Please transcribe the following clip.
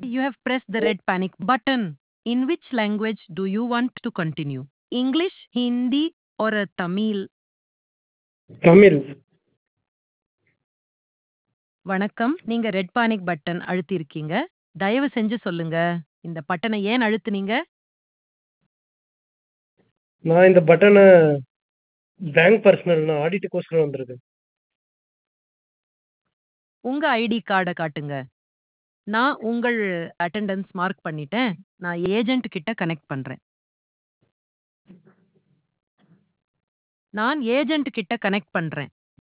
You have pressed the red panic button. In which language do you want to continue? English, Hindi, or a Tamil? Tamil வணக்கம் நீங்க red panic button அழுத்திருக்கீங்க தயவு செஞ்சு சொல்லுங்க இந்த பட்டனை ஏன் அழுத்துனீங்க நான் இந்த பட்டனை பேங்க் பர்சனல் நான் ஆடிட்டுக்கோசரம் வந்திருக்கேன் உங்க ஐடி கார்டை காட்டுங்க நான் உங்கள் அட்டெண்டன்ஸ் மார்க் பண்ணிட்டேன் நான் ஏஜென்ட் கிட்ட கனெக்ட் பண்றேன் நான் ஏஜென்ட் கிட்ட கனெக்ட் பண்றேன்